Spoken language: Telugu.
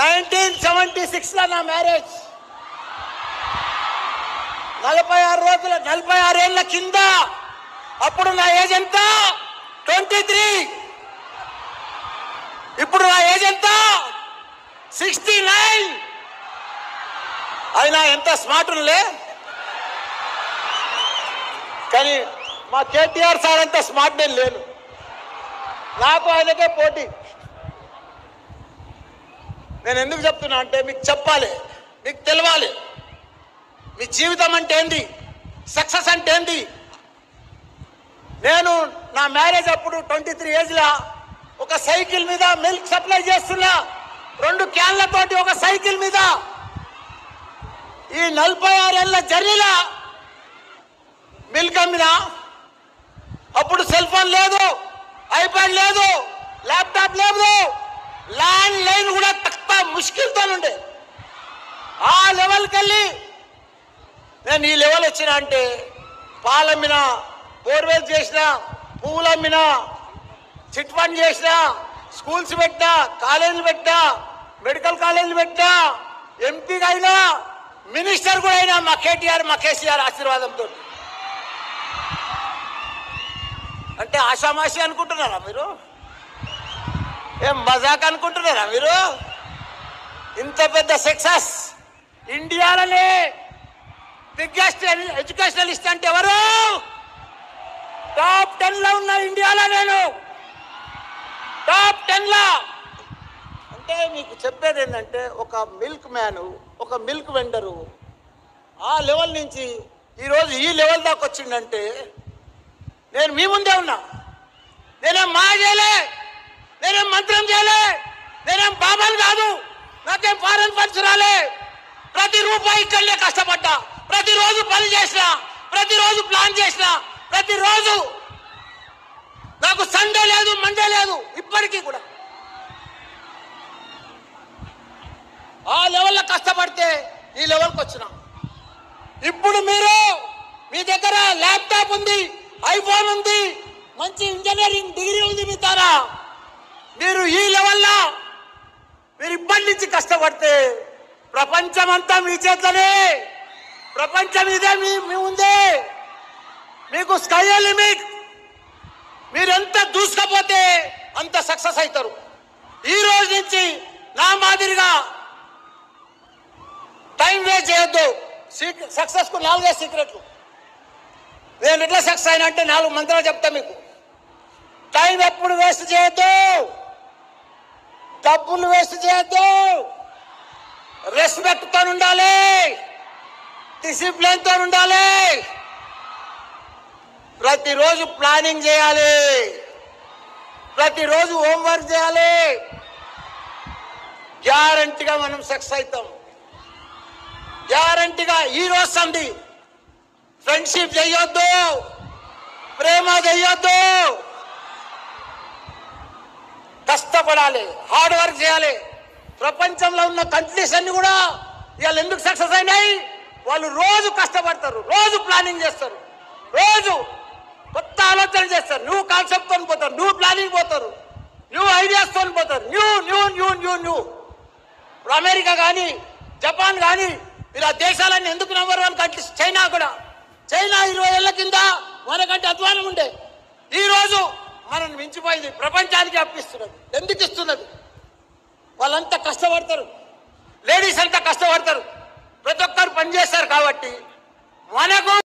నైన్టీన్ సెవెంటీ సిక్స్ లో నా మ్యారేజ్ నలభై ఆరు రోజుల నలభై ఆరు ఏళ్ల కింద అప్పుడు నా ఏజ్ ఎంత ట్వంటీ త్రీ ఇప్పుడు నా ఏజ్ ఎంత సిక్స్టీ నైన్ అయినా ఎంత స్మార్ట్ లే కానీ మా కేటీఆర్ సార్ అంత స్మార్ట్ నేను లేను నాకు ఆయనకే పోటీ నేను ఎందుకు చెప్తున్నా అంటే మీకు చెప్పాలి మీకు తెలవాలి మీ జీవితం అంటే ఏంది సక్సెస్ అంటే ఏంది నేను నా మ్యారేజ్ అప్పుడు ట్వంటీ త్రీ ఏజ్లా ఒక సైకిల్ మీద మిల్క్ సప్లై చేస్తున్నా రెండు క్యాన్లతోటి ఒక సైకిల్ మీద ఈ నలభై ఆరేళ్ల జర్నీలా మిల్క్ అమ్మినా అప్పుడు సెల్ ఫోన్ లేదు ఐప్యాడ్ లేదు ల్యాప్టాప్ లేదు ల్యాండ్ లైన్ కూడా తక్కువ ముష్కిల్తో ఉండే ఆ లెవెల్కి వెళ్ళి నేను ఈ లెవెల్ వచ్చిన అంటే పాలమ్మిన బోర్వెల్ చేసిన పువ్వులు అమ్మిన చిట్ ఫండ్ చేసిన స్కూల్స్ పెట్టినా కాలేజీలు పెట్టినా మెడికల్ కాలేజీలు పెట్టినా ఎంపీగా అయినా మినిస్టర్ కూడా అయినా మా కేటీఆర్ మా కేసీఆర్ ఆశీర్వాదంతో అంటే ఆషామాషి అనుకుంటున్నారా మీరు ఏం మజాక్ అనుకుంటున్నారా మీరు ఇంత పెద్ద సక్సెస్ ఇండియాలోనే బిగ్గెస్ట్ ఎడ్యుకేషనలిస్ట్ అంటే ఎవరు టాప్ టెన్ లో ఉన్న ఇండియాలో నేను టాప్ టెన్ లో అంటే మీకు చెప్పేది ఏంటంటే ఒక మిల్క్ మ్యాన్ ఒక మిల్క్ వెండరు ఆ లెవెల్ నుంచి ఈరోజు ఈ లెవెల్ దాకా వచ్చిండంటే నేను మీ ముందే ఉన్నా నేనేం మా చేయలే నేనేం మంత్రం చేయలే నేనేం బాబాలు కాదు నాకేం ఫారెన్ ఫండ్స్ రాలే ప్రతి రూపాయి ఇక్కడనే కష్టపడ్డా ప్రతిరోజు పని చేసిన ప్రతిరోజు ప్లాన్ చేసిన ప్రతిరోజు నాకు సండే లేదు మండే లేదు ఇప్పటికీ కూడా ఆ లెవెల్లో కష్టపడితే ఈ లెవెల్కి వచ్చినా ఇప్పుడు మీరు మీ దగ్గర ల్యాప్టాప్ ఉంది ఐఫోన్ ఉంది మంచి ఇంజనీరింగ్ డిగ్రీ ఉంది మీ తార మీరు ఈ లెవెల్లో మీరు ఇప్పటి నుంచి కష్టపడితే ప్రపంచం అంతా మీ చేతిలోనే ప్రపంచం ఇదే మీ మీ ఉందే మీకు స్కై లిమిట్ మీరు ఎంత దూసుకపోతే అంత సక్సెస్ అవుతారు ఈ రోజు నుంచి నా మాదిరిగా టైం వేస్ట్ చేయొద్దు సక్సెస్ కు నాలుగే సీక్రెట్లు నేను ఎట్లా సక్సెస్ అయినా అంటే నాలుగు మంత్రాలు చెప్తా మీకు టైం ఎప్పుడు వేస్ట్ చేయొద్దు డబ్బులు వేస్ట్ చేయొద్దు రెస్పెక్ట్ తో ఉండాలి డిసిప్లిన్ తో ఉండాలి ప్రతిరోజు ప్లానింగ్ చేయాలి ప్రతిరోజు హోంవర్క్ చేయాలి గ్యారంటీగా మనం సక్సెస్ అవుతాం గ్యారంటీగా ఈ రోజు సంధి ఫ్రెండ్షిప్ చెయ్యొద్దు ప్రేమ చెయ్యొద్దు కష్టపడాలి హార్డ్ వర్క్ చేయాలి ప్రపంచంలో ఉన్న కంట్రీస్ అన్ని కూడా ఇవాళ ఎందుకు సక్సెస్ అయినాయి వాళ్ళు రోజు కష్టపడతారు రోజు ప్లానింగ్ చేస్తారు రోజు కొత్త ఆలోచన చేస్తారు న్యూ కాన్సెప్ట్ తో పోతారు న్యూ ప్లానింగ్ పోతారు న్యూ ఐడియాస్ తో పోతారు new new new new new ఇప్పుడు అమెరికా కానీ జపాన్ కానీ ఇలా దేశాలన్నీ ఎందుకు నెంబర్ వన్ కంట్రీస్ చైనా కూడా చైనా ఇరవై ఏళ్ల కింద మనకంటే అధ్వానం ఉండే ఈ రోజు మనం మించిపోయింది ప్రపంచానికి అప్పిస్తున్నది ఎందుకు ఇస్తున్నది వాళ్ళంతా కష్టపడతారు లేడీస్ అంతా కష్టపడతారు ప్రతి ఒక్కరు పనిచేస్తారు కాబట్టి మనకు